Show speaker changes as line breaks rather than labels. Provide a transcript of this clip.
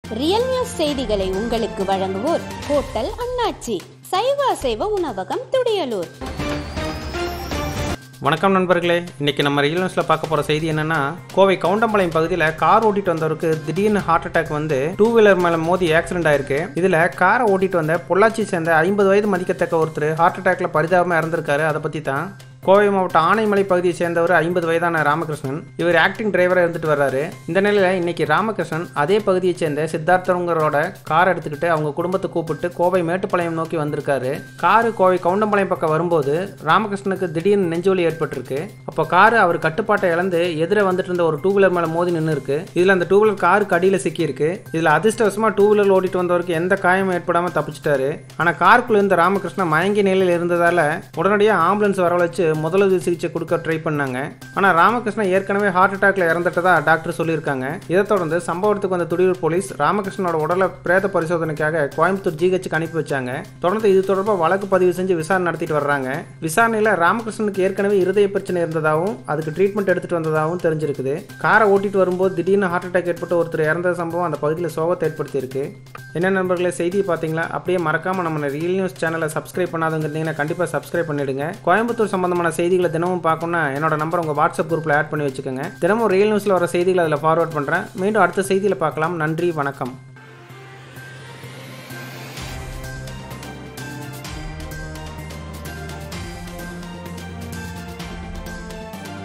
real news செய்திகளை உங்களுக்கு வழங்குவோர் ஹோட்டல் அண்ணாச்சி சைவ அசைவ உணவகம் துடியலூர்
வணக்கம் நண்பர்களே இன்னைக்கு நம்ம ரியல் நியூஸில் பார்க்க போகிற செய்தி என்னன்னா கோவை கவுண்டம்பாளையம் பகுதியில் கார் ஓட்டிட்டு வந்தவருக்கு திடீர்னு ஹார்ட் அட்டாக் வந்து டூ வீலர் மேலே மோதி ஆக்சிடென்ட் ஆயிருக்கு இதில் காரை ஓட்டிட்டு வந்த பொள்ளாச்சி சேர்ந்த ஐம்பது வயது மதிக்கத்தக்க ஒருத்தர் ஹார்ட் அட்டாக்ல பரிதாபமாக இறந்திருக்காரு அதை பற்றி தான் கோவை மாவட்டம் ஆனைமலை பகுதியை சேர்ந்தவர் ஐம்பது வயதான ராமகிருஷ்ணன் இவர் ஆக்டிங் டிரைவராக இருந்துட்டு வர்றாரு இந்த நிலையில் இன்னைக்கு ராமகிருஷ்ணன் அதே பகுதியை சேர்ந்த சித்தார்த்தவங்களோட கார் எடுத்துக்கிட்டு அவங்க குடும்பத்தை கூப்பிட்டு கோவை மேட்டுப்பாளையம் நோக்கி வந்திருக்காரு காரு கோவை கவுண்டம்பாளையம் பக்கம் வரும்போது ராமகிருஷ்ணனுக்கு திடீர்னு நெஞ்சுவலி ஏற்பட்டிருக்கு அப்போ காரு அவர் கட்டுப்பாட்டை இழந்து எதிரே வந்துட்டு இருந்த ஒரு டூ வீலர் மேலே மோதி நின்று இருக்கு இதில் அந்த டூ வீலர் காருக்கு அடியில் சிக்கியிருக்கு இதில் அதிர்ஷ்டவசமாக டூ வீலர் ஓட்டிட்டு வந்தவருக்கு எந்த காயமும் ஏற்படாமல் தப்பிச்சிட்டாரு ஆனால் காருக்குள்ள இருந்த ராமகிருஷ்ணன் மயங்கி நிலையில் இருந்ததால உடனடியாக ஆம்புலன்ஸ் வரவழைச்சு முதலுதவி சிகிச்சை கொடுக்க ட்ரை பண்ணாங்க ஆனால் ராமகிருஷ்ணன் ஏற்கனவே ஹார்ட் அட்டாக்ல இறந்துட்டதா டாக்டர் சொல்லியிருக்காங்க இதை தொடர்ந்து சம்பவத்துக்கு வந்த துடியூர் போலீஸ் ராமகிருஷ்ணனோட உடலை பிரேத பரிசோதனைக்காக கோயம்புத்தூர் ஜிஹெச்சுக்கு அனுப்பி வச்சாங்க தொடர்ந்து இது தொடர்பாக வழக்கு பதிவு செஞ்சு விசாரணை நடத்திட்டு வர்றாங்க விசாரணையில் ராமகிருஷ்ணனுக்கு ஏற்கனவே இருதய பிரச்சனை இருந்ததாகவும் அதுக்கு ட்ரீட்மெண்ட் எடுத்துட்டு வந்ததாகவும் தெரிஞ்சிருக்குது காரை ஓட்டிட்டு வரும்போது திடீர்னு ஹார்ட் அட்டாக் ஏற்பட்டு ஒருத்தர் இறந்த சம்பவம் அந்த பகுதியில் சோகத்தை ஏற்படுத்தியிருக்கு என்ன நண்பர்களே செய்தியை பார்த்தீங்களா அப்படியே மறக்காம நம்ம ரியல் நியூஸ் சேனலை சப்ஸ்கிரைப் பண்ணாதவங்க இருந்தீங்கன்னா கண்டிப்பாக சப்ஸ்கிரைப் பண்ணிடுங்க கோயம்புத்தூர் சம்பந்தமான செய்திகளை தினமும் பார்க்கணும்னா என்னோட நம்பர் உங்கள் வாட்ஸ்அப் குரூப்பில் ஆட் பண்ணி வச்சுக்கோங்க தினமும் ரியல் நியூஸில் வர செய்திகளை அதில் ஃபார்வர்ட் பண்ணுறேன் மீண்டும் அடுத்த செய்தியில் பார்க்கலாம் நன்றி வணக்கம்